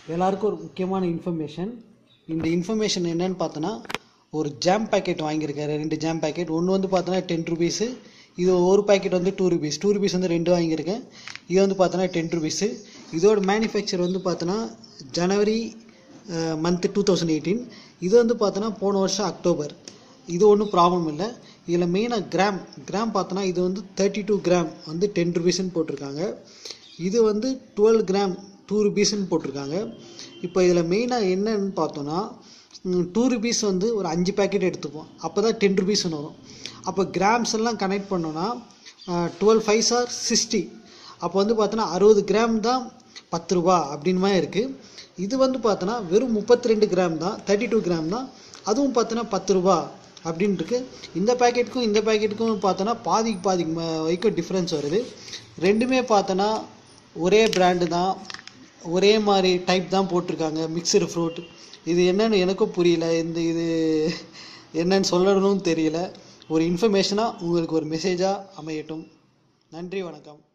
எல்லாருக்கும் ஒரு முக்கியமான இன்ஃபர்மேஷன் இந்த இன்ஃபர்மேஷன் என்னன்னு பார்த்தோன்னா ஒரு ஜாம் பாக்கெட் வாங்கியிருக்காரு ரெண்டு ஜாம் பாக்கெட் ஒன்று வந்து பார்த்தோன்னா டென் ருபீஸு இது ஒரு பாக்கெட் வந்து டூ ருபீஸ் டூ ருபீஸ் வந்து ரெண்டு வாங்கியிருக்கேன் இது வந்து பார்த்தோன்னா டென் ருபீஸு இதோட மேனுஃபேக்சர் வந்து பார்த்தோன்னா January month two thousand eighteen இது வந்து பார்த்தோன்னா போன வருஷம் அக்டோபர் இது ஒன்றும் ப்ராப்ளம் இல்லை இதில் மெயினாக கிராம் கிராம் பார்த்தோன்னா இது வந்து தேர்ட்டி டூ கிராம் வந்து டென் ருபீஸ்ன்னு போட்டிருக்காங்க இது வந்து டுவெல் கிராம் டூ ருபீஸ்ன்னு போட்டிருக்காங்க இப்போ இதில் மெயினாக என்னன்னு பார்த்தோன்னா டூ ருபீஸ் வந்து ஒரு அஞ்சு பேக்கெட் எடுத்துப்போம் அப்போ தான் டென் ருபீஸ்னு வரும் அப்போ கிராம்ஸ் எல்லாம் கனெக்ட் பண்ணோன்னா டுவெல் ஃபைவ் ஆர் சிக்ஸ்டி அப்போ வந்து பார்த்தோன்னா அறுபது கிராம் தான் பத்து ரூபா அப்படின்னு மாதிரி இருக்குது இது வந்து பார்த்தோன்னா வெறும் முப்பத்தி ரெண்டு கிராம் தான் தேர்ட்டி டூ கிராம் தான் அதுவும் பார்த்தோன்னா பத்து ரூபா அப்படின்னு இருக்கு இந்த பேக்கெட்டுக்கும் இந்த பேக்கெட்டுக்கும் பார்த்தோன்னா பாதிக்கு பாதிக்கு ம- வரைக்கும் டிஃப்ரென்ஸ் வருது ரெண்டுமே பார்த்தோன்னா ஒரே பிராண்டு தான் ஒரே மாதிரி டைப் தான் போட்டிருக்காங்க மிக்சடு ஃப்ரூட் இது என்னன்னு எனக்கும் புரியல இந்த இது என்னன்னு சொல்லணும்னு தெரியல ஒரு இன்ஃபர்மேஷனாக உங்களுக்கு ஒரு மெசேஜாக அமையட்டும் நன்றி வணக்கம்